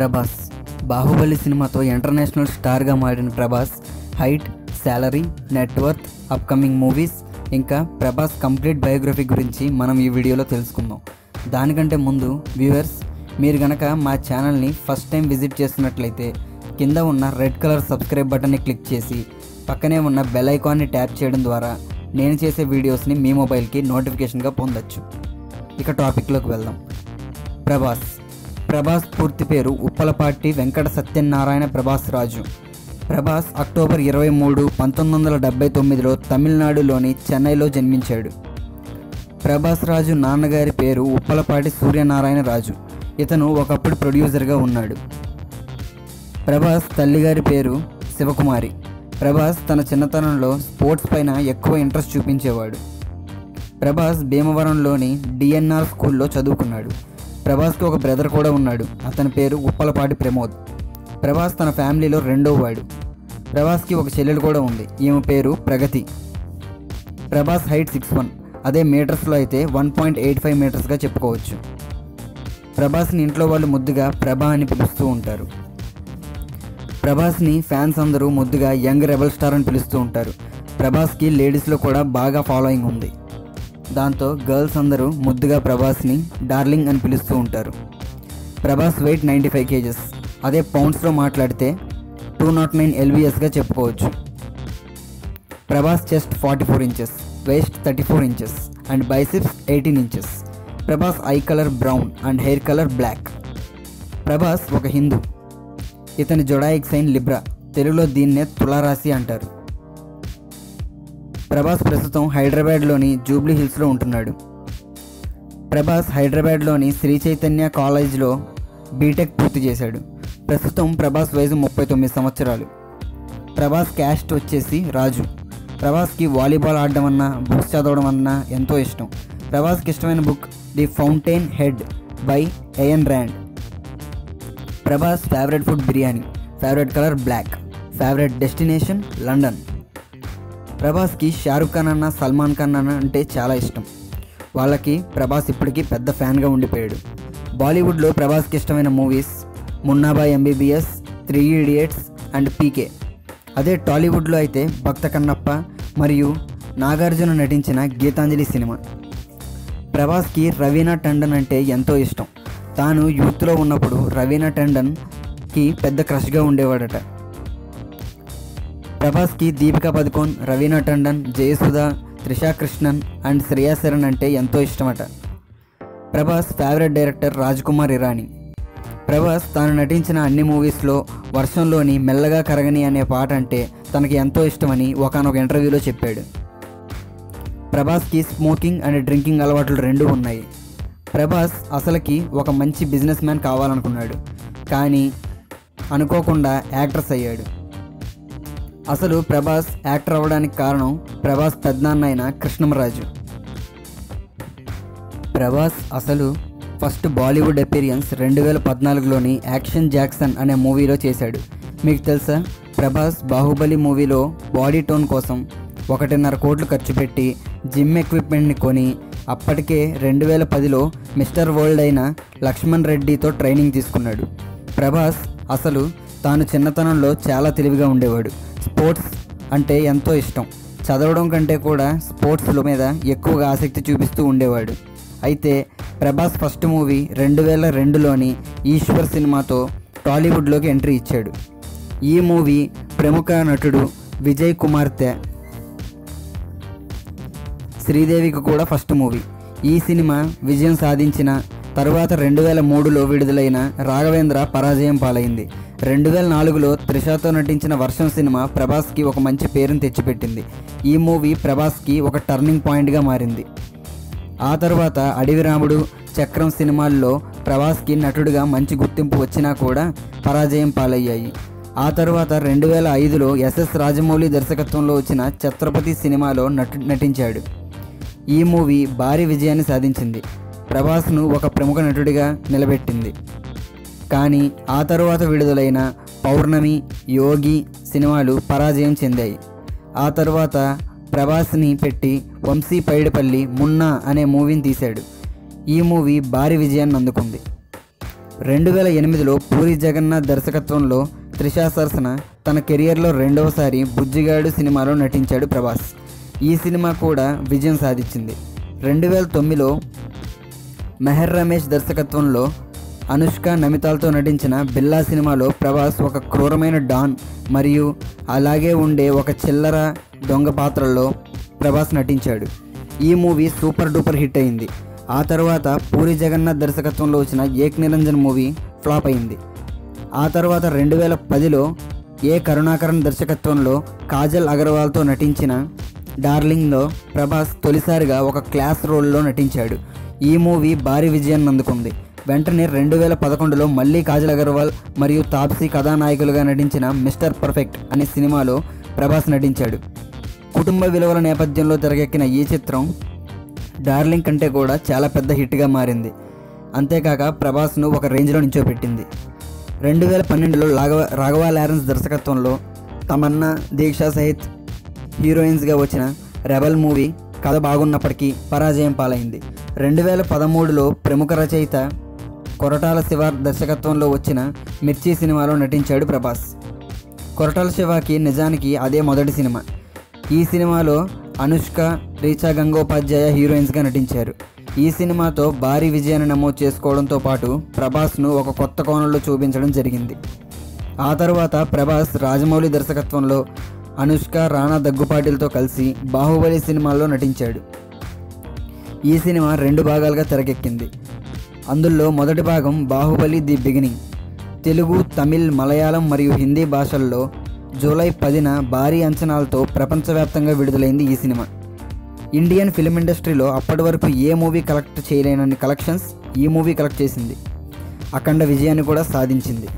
ప్రభాస్ బాహుబలి సినిమాతో ఇంటర్నేషనల్ స్టార్గా మారిన Prabhas height salary net worth upcoming movies ఇంకా ప్రభాస్ కంప్లీట్ బయోగ్రఫీ గురించి మనం ఈ వీడియోలో తెలుసుకుందాం దానికంటే ముందు వ్యూవర్స్ మీరు గనక మా ఛానల్ని ఫస్ట్ టైం విజిట్ చేస్తున్నట్లయితే కింద ఉన్న రెడ్ కలర్ సబ్స్క్రైబ్ బటన్ని క్లిక్ చేసి పక్కనే ఉన్న బెల్ ఐకాన్ని ట్యాప్ చేయడం ద్వారా నేను చేసే వీడియోస్ని మీ మొబైల్కి నోటిఫికేషన్గా పొందొచ్చు ఇక టాపిక్లోకి వెళ్దాం ప్రభాస్ ప్రభాస్ పూర్తి పేరు ఉప్పలపాటి వెంకట సత్యనారాయణ ప్రభాస్ రాజు ప్రభాస్ అక్టోబర్ ఇరవై మూడు పంతొమ్మిది వందల డెబ్బై తొమ్మిదిలో తమిళనాడులోని చెన్నైలో జన్మించాడు ప్రభాస్ రాజు నాన్నగారి పేరు ఉప్పలపాటి సూర్యనారాయణ రాజు ఇతను ఒకప్పుడు ప్రొడ్యూసర్గా ఉన్నాడు ప్రభాస్ తల్లిగారి పేరు శివకుమారి ప్రభాస్ తన చిన్నతనంలో స్పోర్ట్స్ పైన ఎక్కువ ఇంట్రెస్ట్ చూపించేవాడు ప్రభాస్ భీమవరంలోని డిఎన్ఆర్ స్కూల్లో చదువుకున్నాడు ప్రభాస్కి ఒక బ్రదర్ కూడా ఉన్నాడు అతని పేరు ఉప్పలపాటి ప్రమోద్ ప్రభాస్ తన ఫ్యామిలీలో రెండో వాడు ప్రభాస్కి ఒక చెల్లెలు కూడా ఉంది ఈమె పేరు Pragathi Prabhas height six one అదే మీటర్స్లో అయితే వన్ పాయింట్ ఎయిట్ ఫైవ్ మీటర్స్గా చెప్పుకోవచ్చు ప్రభాస్ని ఇంట్లో వాళ్ళు ముద్దుగా ప్రభా అని పిలుస్తూ ఉంటారు ప్రభాస్ని ఫ్యాన్స్ అందరూ ముద్దుగా యంగ్ రెబల్ స్టార్ అని పిలుస్తూ ఉంటారు ప్రభాస్కి లేడీస్లో కూడా బాగా ఫాలోయింగ్ ఉంది దాంతో గర్ల్స్ అందరూ ముద్దుగా ప్రభాస్ని డార్లింగ్ అని పిలుస్తూ ఉంటారు Prabhas weight ninety five kgs అదే పౌండ్స్లో మాట్లాడితే టూ నాట్ నైన్ ఎల్బిఎస్గా చెప్పుకోవచ్చు Prabhas chest forty four inches waist thirty four inches and biceps eighteen inches Prabhas eye colour brown and hair colour black Prabhas ఒక హిందూ ఇతని జొడాయిక్ సైన్ లిబ్రా తెలుగులో దీన్నే తులారాశి అంటారు ప్రభాస్ ప్రస్తుతం హైదరాబాద్లోని జూబ్లీ హిల్స్లో ఉంటున్నాడు ప్రభాస్ హైదరాబాద్లోని శ్రీ చైతన్య కాలేజ్లో బీటెక్ పూర్తి చేశాడు ప్రస్తుతం ప్రభాస్ వయసు ముప్పై తొమ్మిది సంవత్సరాలు ప్రభాస్ క్యాస్ట్ వచ్చేసి రాజు ప్రభాస్కి వాలీబాల్ ఆడడం అన్నా బుక్స్ చదవడం అన్నా ఎంతో ఇష్టం ప్రభాస్కి ఇష్టమైన book the fountainhead by Ayn Rand Prabhas favourite food biryani favourite colour black favourite destination London ప్రభాస్కి షారుఖ్ ఖాన్ అన్న సల్మాన్ ఖాన్ అన్న అంటే చాలా ఇష్టం వాళ్ళకి ప్రభాస్ ఇప్పటికీ పెద్ద ఫ్యాన్గా ఉండిపోయాడు బాలీవుడ్లో ప్రభాస్కి ఇష్టమైన movies Munnabhai MBBS three idiots and PK అదే టాలీవుడ్లో అయితే భక్త కన్నప్ప మరియు నాగార్జున నటించిన గీతాంజలి సినిమా ప్రభాస్కి రవీనా టండన్ అంటే ఎంతో ఇష్టం తాను యూత్లో ఉన్నప్పుడు రవీనా టండన్కి పెద్ద క్రష్గా ఉండేవాడట ప్రభాస్కి దీపికా పదుకోన్ రవీనా టండన్ జయసుధ త్రిషా కృష్ణన్ అండ్ శ్రేయా శరణ్ అంటే ఎంతో ఇష్టమట ప్రభాస్ ఫేవరెట్ డైరెక్టర్ రాజ్ కుమార్ ఇరానీ ప్రభాస్ తాను నటించిన అన్ని మూవీస్లో వర్షంలోని మెల్లగా కరగని అనే పాట అంటే తనకి ఎంతో ఇష్టమని ఒకనొక ఇంటర్వ్యూలో చెప్పాడు ప్రభాస్కి స్మోకింగ్ అండ్ డ్రింకింగ్ అలవాట్లు రెండూ ఉన్నాయి ప్రభాస్ అసలుకి ఒక మంచి బిజినెస్ మ్యాన్ కావాలనుకున్నాడు కానీ అనుకోకుండా యాక్ట్రెస్ అయ్యాడు అసలు ప్రభాస్ యాక్టర్ అవ్వడానికి కారణం ప్రభాస్ పెద్దనాన్న అయిన కృష్ణమరాజు ప్రభాస్ అసలు ఫస్ట్ బాలీవుడ్ అపీరియన్స్ రెండు వేల పద్నాలుగులోని యాక్షన్ జాక్సన్ అనే మూవీలో చేశాడు మీకు తెలుసా ప్రభాస్ బాహుబలి మూవీలో బాడీ టోన్ కోసం ఒకటిన్నర కోట్లు ఖర్చు పెట్టి జిమ్ ఎక్విప్మెంట్ని కొని అప్పటికే రెండు వేల పదిలో మిస్టర్ వరల్డ్ అయిన లక్ష్మణ్ రెడ్డితో ట్రైనింగ్ తీసుకున్నాడు ప్రభాస్ అసలు తాను చిన్నతనంలో చాలా తెలివిగా ఉండేవాడు స్పోర్ట్స్ అంటే ఎంతో ఇష్టం చదవడం కంటే కూడా స్పోర్ట్స్ల మీద ఎక్కువగా ఆసక్తి చూపిస్తూ ఉండేవాడు అయితే ప్రభాస్ ఫస్ట్ మూవీ రెండు వేల రెండులోని ఈశ్వర్ సినిమాతో టాలీవుడ్లోకి ఎంట్రీ ఇచ్చాడు ఈ మూవీ ప్రముఖ నటుడు విజయ్ కుమార్తె శ్రీదేవికి కూడా ఫస్ట్ మూవీ ఈ సినిమా విజయం సాధించిన తరువాత రెండు వేల మూడులో విడుదలైన రాఘవేంద్ర పరాజయం పాలైంది రెండు వేల నాలుగులో త్రిషాతో నటించిన వర్షం సినిమా ప్రభాస్కి ఒక మంచి పేరును తెచ్చిపెట్టింది ఈ మూవీ ప్రభాస్కి ఒక టర్నింగ్ పాయింట్గా మారింది ఆ తర్వాత అడవి రాముడు చక్రం సినిమాల్లో ప్రభాస్కి నటుడిగా మంచి గుర్తింపు వచ్చినా కూడా పరాజయం పాలయ్యాయి ఆ తర్వాత రెండు వేల ఐదులో ఎస్ఎస్ రాజమౌళి దర్శకత్వంలో వచ్చిన ఛత్రపతి సినిమాలో నటు నటించాడు ఈ మూవీ భారీ విజయాన్ని సాధించింది ప్రభాస్ను ఒక ప్రముఖ నటుడిగా నిలబెట్టింది కానీ ఆ తరువాత విడుదలైన పౌర్ణమి యోగి సినిమాలు పరాజయం చెందాయి ఆ తరువాత ప్రభాస్ని పెట్టి వంశీ పైడిపల్లి మున్నా అనే మూవీని తీశాడు ఈ మూవీ భారీ విజయాన్ని అందుకుంది రెండు వేల ఎనిమిదిలో పూరి జగన్నాథ్ దర్శకత్వంలో త్రిషా సరసన తన కెరియర్లో రెండవసారి బుజ్జిగాడు సినిమాలో నటించాడు ప్రభాస్ ఈ సినిమా కూడా విజయం సాధించింది రెండు వేల తొమ్మిదిలో మెహర్ రమేష్ దర్శకత్వంలో అనుష్క నమితాలతో నటించిన బిల్లా సినిమాలో ప్రభాస్ ఒక క్రూరమైన డాన్ మరియు అలాగే ఉండే ఒక చిల్లర దొంగ పాత్రలో ప్రభాస్ నటించాడు ఈ మూవీ సూపర్ డూపర్ హిట్ అయింది ఆ తర్వాత పూరి జగన్నాథ్ దర్శకత్వంలో వచ్చిన ఏక్ నిరంజన్ మూవీ ఫ్లాప్ అయింది ఆ తర్వాత రెండు వేల పదిలో ఏ కరుణాకరన్ దర్శకత్వంలో కాజల్ అగర్వాల్తో నటించిన డార్లింగ్లో ప్రభాస్ తొలిసారిగా ఒక క్లాస్ రోల్లో నటించాడు ఈ మూవీ భారీ విజయాన్ని అందుకుంది వెంటనే రెండు వేల పదకొండులో మళ్ళీ కాజల్ అగర్వాల్ మరియు తాప్సీ కథానాయకులుగా నటించిన మిస్టర్ పర్ఫెక్ట్ అనే సినిమాలో ప్రభాస్ నటించాడు కుటుంబ విలువల నేపథ్యంలో తెరకెక్కిన ఈ చిత్రం డార్లింగ్ కంటే కూడా చాలా పెద్ద హిట్గా మారింది అంతేకాక ప్రభాస్ను ఒక రేంజ్లో నించోపెట్టింది రెండు వేల పన్నెండులో రాఘవ రాఘవ లారెన్స్ దర్శకత్వంలో తమన్నా దీక్షా సహిత్ హీరోయిన్స్గా వచ్చిన రెబల్ మూవీ కథ బాగున్నప్పటికీ పరాజయం పాలైంది రెండు వేల పదమూడులో ప్రముఖ రచయిత కొరటాల శివ దర్శకత్వంలో వచ్చిన మిర్చి సినిమాలో నటించాడు ప్రభాస్ కొరటాల శివకి నిజానికి అదే మొదటి సినిమా ఈ సినిమాలో అనుష్క రీచా గంగోపాధ్యాయ హీరోయిన్స్గా నటించారు ఈ సినిమాతో భారీ విజయాన్ని నమోదు చేసుకోవడంతో పాటు ప్రభాస్ను ఒక కొత్త కోణంలో చూపించడం జరిగింది ఆ తర్వాత ప్రభాస్ రాజమౌళి దర్శకత్వంలో అనుష్క రాణా దగ్గుపాటిలతో కలిసి బాహుబలి సినిమాల్లో నటించాడు ఈ సినిమా రెండు భాగాలుగా తెరకెక్కింది అందులో మొదటి భాగం బాహుబలి ది బిగినింగ్ తెలుగు తమిళ్ మలయాళం మరియు హిందీ భాషల్లో జూలై పదిన భారీ అంచనాలతో ప్రపంచవ్యాప్తంగా విడుదలైంది ఈ సినిమా ఇండియన్ ఫిలిం ఇండస్ట్రీలో అప్పటి వరకు ఏ మూవీ కలెక్ట్ చేయలేనన్ని కలెక్షన్స్ ఈ మూవీ కలెక్ట్ చేసింది అఖండ విజయాన్ని కూడా సాధించింది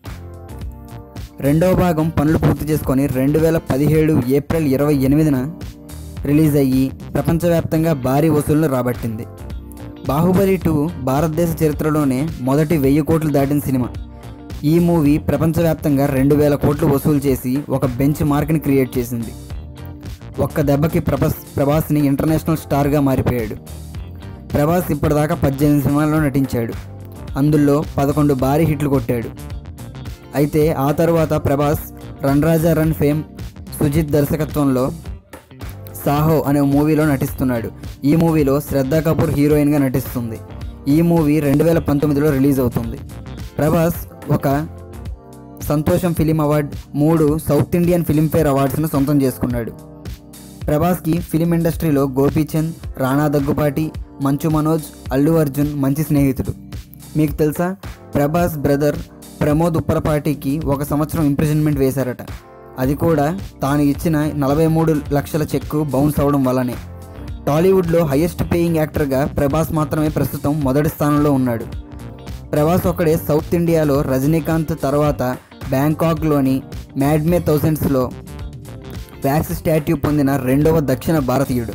రెండవ భాగం పనులు పూర్తి చేసుకొని రెండు వేల పదిహేడు ఏప్రిల్ ఇరవై ఎనిమిదిన రిలీజ్ అయ్యి ప్రపంచవ్యాప్తంగా భారీ వసూళ్లను రాబట్టింది బాహుబలి టూ భారతదేశ చరిత్రలోనే మొదటి వెయ్యి కోట్లు దాటిన సినిమా ఈ మూవీ ప్రపంచవ్యాప్తంగా రెండు వేల కోట్లు వసూలు చేసి ఒక బెంచ్ మార్క్ని క్రియేట్ చేసింది ఒక్క దెబ్బకి ప్రభాస్ ప్రభాస్ని ఇంటర్నేషనల్ స్టార్గా మారిపోయాడు ప్రభాస్ ఇప్పటిదాకా పద్దెనిమిది సినిమాల్లో నటించాడు అందులో పదకొండు భారీ హిట్లు కొట్టాడు అయితే ఆ తర్వాత Prabhas run Raja run fame Sujeeth దర్శకత్వంలో సాహో అనే మూవీలో నటిస్తున్నాడు ఈ మూవీలో శ్రద్ధా కపూర్ హీరోయిన్గా నటిస్తుంది ఈ మూవీ రెండు వేల పంతొమ్మిదిలో రిలీజ్ అవుతుంది ప్రభాస్ ఒక సంతోషం ఫిలిం అవార్డ్ మూడు సౌత్ ఇండియన్ ఫిలింఫేర్ అవార్డ్స్ను సొంతం చేసుకున్నాడు ప్రభాస్కి ఫిలిం ఇండస్ట్రీలో గోపీచంద్ రాణా దగ్గుపాటి మంచు మనోజ్ అల్లు అర్జున్ మంచి స్నేహితుడు మీకు తెలుసా ప్రభాస్ బ్రదర్ ప్రమోద్ ఉప్పరపాటికి ఒక సంవత్సరం ఇంప్రిజన్మెంట్ వేశారట అది కూడా తాను ఇచ్చిన నలభై మూడు లక్షల చెక్కు బౌన్స్ అవడం వల్లనే టాలీవుడ్లో హయ్యెస్ట్ పేయింగ్ యాక్టర్గా ప్రభాస్ మాత్రమే ప్రస్తుతం మొదటి స్థానంలో ఉన్నాడు ప్రభాస్ ఒక్కడే సౌత్ ఇండియాలో రజనీకాంత్ తర్వాత బ్యాంకాక్లోని మ్యాడ్మే థౌజండ్స్లో వ్యాక్స్ స్టాట్యూ పొందిన రెండవ దక్షిణ భారతీయుడు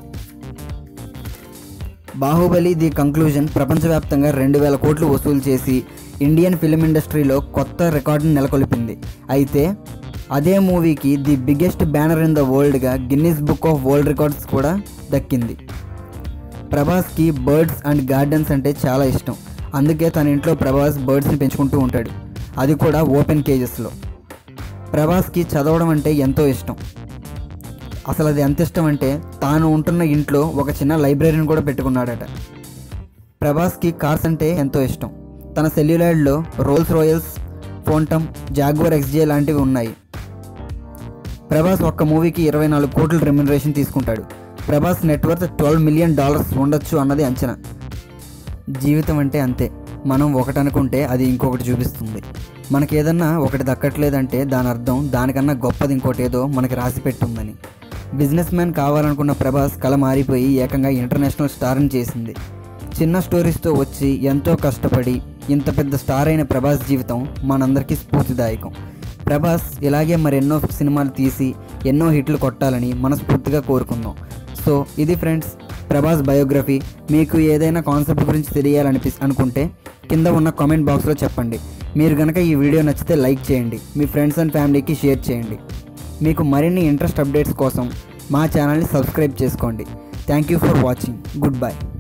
బాహుబలి ది కంక్లూజన్ ప్రపంచవ్యాప్తంగా రెండు వేల కోట్లు వసూలు చేసి ఇండియన్ ఫిలిం ఇండస్ట్రీలో కొత్త రికార్డును నెలకొల్పింది అయితే అదే మూవీకి the biggest banner in the వరల్డ్గా Guinness book of world records కూడా దక్కింది ప్రభాస్కి బర్డ్స్ అండ్ గార్డెన్స్ అంటే చాలా ఇష్టం అందుకే తన ఇంట్లో ప్రభాస్ బర్డ్స్ని పెంచుకుంటూ ఉంటాడు అది కూడా ఓపెన్ కేజెస్లో ప్రభాస్కి చదవడం అంటే ఎంతో ఇష్టం అసలు అది ఎంత ఇష్టం అంటే తాను ఉంటున్న ఇంట్లో ఒక చిన్న లైబ్రరీని కూడా పెట్టుకున్నాడట ప్రభాస్కి కార్స్ అంటే ఎంతో ఇష్టం తన సెల్యులాయిడ్లో Rolls Royce Phantom Jaguar XJ లాంటివి ఉన్నాయి ప్రభాస్ ఒక్క మూవీకి ఇరవై నాలుగు కోట్ల రెమ్యునరేషన్ తీసుకుంటాడు Prabhas net worth twelve million dollars ఉండొచ్చు అన్నది అంచనా జీవితం అంటే అంతే మనం ఒకటి అనుకుంటే అది ఇంకొకటి చూపిస్తుంది మనకి ఏదన్నా ఒకటి దక్కట్లేదంటే దాని అర్థం దానికన్నా గొప్పది ఇంకోటి ఏదో మనకి రాసి పెట్టుందని బిజినెస్ మ్యాన్ కావాలనుకున్న ప్రభాస్ కళ మారిపోయి ఏకంగా ఇంటర్నేషనల్ స్టార్ని చేసింది చిన్న స్టోరీస్తో వచ్చి ఎంతో కష్టపడి ఇంత పెద్ద స్టార్ అయిన ప్రభాస్ జీవితం మనందరికీ స్ఫూర్తిదాయకం ప్రభాస్ ఇలాగే మరెన్నో సినిమాలు తీసి ఎన్నో హిట్లు కొట్టాలని మనస్ఫూర్తిగా కోరుకుందాం సో ఇది ఫ్రెండ్స్ ప్రభాస్ బయోగ్రఫీ మీకు ఏదైనా కాన్సెప్ట్ గురించి తెలియాలనిపి అనుకుంటే కింద ఉన్న కామెంట్ బాక్స్లో చెప్పండి మీరు కనుక ఈ వీడియో నచ్చితే లైక్ చేయండి మీ ఫ్రెండ్స్ అండ్ ఫ్యామిలీకి షేర్ చేయండి మీకు మరిన్ని ఇంట్రెస్ట్ అప్డేట్స్ కోసం మా ఛానల్ని సబ్స్క్రైబ్ చేసుకోండి thank you for watching good bye